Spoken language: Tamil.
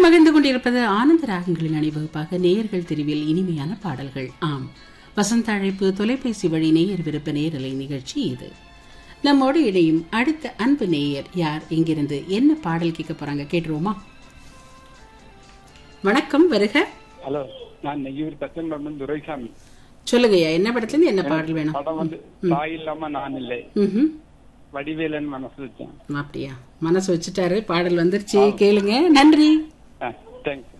மகிழ்ந்து கொண்டிருப்பது ஆனந்த ராகங்களின் அணிவகுப்பாக நேயர்கள் தெரிவில் இனிமையான பாடல்கள் ஆம் வசந்த அழைப்பு தொலைபேசி வழி நேயர் விருப்ப நேரலை நிகழ்ச்சி இது நம்மோடு இணையும் அடுத்த அன்பு நேயர் யார் இங்கிருந்து என்ன பாடல் கேட்க போறாங்க கேட்டுருவோமா வணக்கம் வருக ஹலோ நான் நெய்யூர் தச்சன்பம் துரைசாமி சொல்லுங்கய்யா என்ன படத்துல இருந்து என்ன பாடல் வேணும் படம் வந்து தாய் இல்லாம நான் இல்லை ம்ஹும். வடிவேலன் மனசு வச்சேன் அப்படியா மனசு வச்சுட்டாரு பாடல் வந்துருச்சு கேளுங்க நன்றி தேங்க்ஸ்